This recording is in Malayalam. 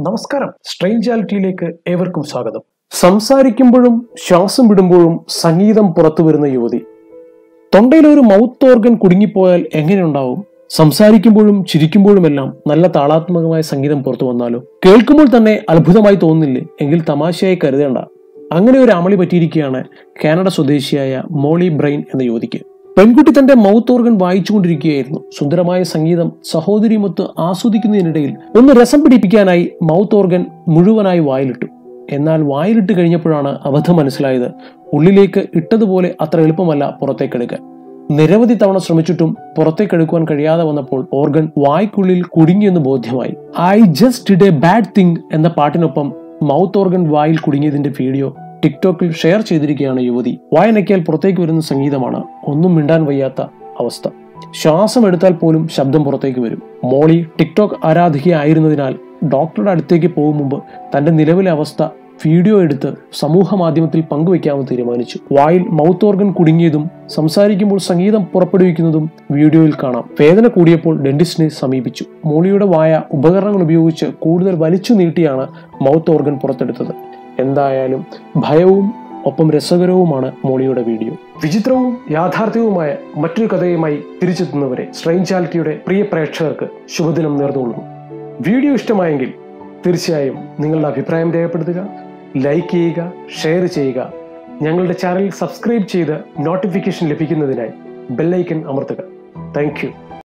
നമസ്കാരം സ്ട്രെയിൻജാലിറ്റിയിലേക്ക് ഏവർക്കും സ്വാഗതം സംസാരിക്കുമ്പോഴും ശ്വാസം വിടുമ്പോഴും സംഗീതം പുറത്തു വരുന്ന യുവതി തൊണ്ടയിൽ ഒരു മൗത്ത് ഓർഗൻ കുടുങ്ങിപ്പോയാൽ എങ്ങനെയുണ്ടാവും സംസാരിക്കുമ്പോഴും ചിരിക്കുമ്പോഴുമെല്ലാം നല്ല താളാത്മകമായ സംഗീതം പുറത്തു വന്നാലോ കേൾക്കുമ്പോൾ തന്നെ അത്ഭുതമായി തോന്നുന്നില്ലേ എങ്കിൽ തമാശയായി കരുതേണ്ട അങ്ങനെ ഒരു അമളി പറ്റിയിരിക്കുകയാണ് കാനഡ സ്വദേശിയായ മോളി ബ്രെയിൻ എന്ന യുവതിക്ക് പെൺകുട്ടി തന്റെ മൗത്ത് ഓർഗൻ വായിച്ചുകൊണ്ടിരിക്കുകയായിരുന്നു സുന്ദരമായ സംഗീതം സഹോദരിമൊത്ത് ആസ്വദിക്കുന്നതിനിടയിൽ ഒന്ന് രസം പിടിപ്പിക്കാനായി മൗത്ത് ഓർഗൻ മുഴുവനായി വായിലിട്ടു എന്നാൽ വായിലിട്ട് കഴിഞ്ഞപ്പോഴാണ് അബദ്ധം മനസ്സിലായത് ഉള്ളിലേക്ക് ഇട്ടതുപോലെ അത്ര എളുപ്പമല്ല പുറത്തേക്കെടുക്കാൻ നിരവധി തവണ ശ്രമിച്ചിട്ടും പുറത്തേക്കെടുക്കുവാൻ കഴിയാതെ വന്നപ്പോൾ ഓർഗൻ വായ്ക്കുള്ളിൽ കുടുങ്ങിയെന്ന് ബോധ്യമായി I just did a bad thing എന്ന പാട്ടിനൊപ്പം മൗത്ത് ഓർഗൻ വായിൽ കുടുങ്ങിയതിന്റെ വീഡിയോ ടിക്ടോക്കിൽ ഷെയർ ചെയ്തിരിക്കുകയാണ് യുവതി വായനയ്ക്കാൽ പുറത്തേക്ക് വരുന്ന സംഗീതമാണ് ഒന്നും മിണ്ടാൻ വയ്യാത്ത അവസ്ഥ ശ്വാസം എടുത്താൽ പോലും ശബ്ദം പുറത്തേക്ക് വരും മോളി ടിക്ടോക്ക് ആരാധികയായിരുന്നതിനാൽ ഡോക്ടറുടെ അടുത്തേക്ക് പോകും മുമ്പ് തന്റെ നിലവിലെ അവസ്ഥ വീഡിയോ എടുത്ത് സമൂഹ മാധ്യമത്തിൽ പങ്കുവെക്കാമെന്ന് തീരുമാനിച്ചു വായിൽ മൗത്ത് ഓർഗൻ കുടുങ്ങിയതും സംസാരിക്കുമ്പോൾ സംഗീതം പുറപ്പെടുവിക്കുന്നതും വീഡിയോയിൽ കാണാം വേദന കൂടിയപ്പോൾ ഡെന്റിസ്റ്റിനെ സമീപിച്ചു മോളിയുടെ വായ ഉപകരണങ്ങൾ ഉപയോഗിച്ച് കൂടുതൽ വലിച്ചു നീട്ടിയാണ് മൗത്ത് ഓർഗൻ പുറത്തെടുത്തത് എന്തായാലും ഭയവും ഒപ്പം രസകരവുമാണ് മോളിയുടെ വീഡിയോ വിചിത്രവും യാഥാർത്ഥ്യവുമായ മറ്റൊരു കഥയുമായി തിരിച്ചെത്തുന്നവരെ സ്ട്രെയിൻചാലിറ്റിയുടെ പ്രിയ പ്രേക്ഷകർക്ക് ശുഭദിനം നേർന്നുകൊള്ളുന്നു വീഡിയോ ഇഷ്ടമായെങ്കിൽ തീർച്ചയായും നിങ്ങളുടെ അഭിപ്രായം രേഖപ്പെടുത്തുക ലൈക്ക് ചെയ്യുക ഷെയർ ചെയ്യുക ഞങ്ങളുടെ ചാനൽ സബ്സ്ക്രൈബ് ചെയ്ത് നോട്ടിഫിക്കേഷൻ ലഭിക്കുന്നതിനായി ബെല്ലൈക്കൺ അമർത്തുക താങ്ക് യു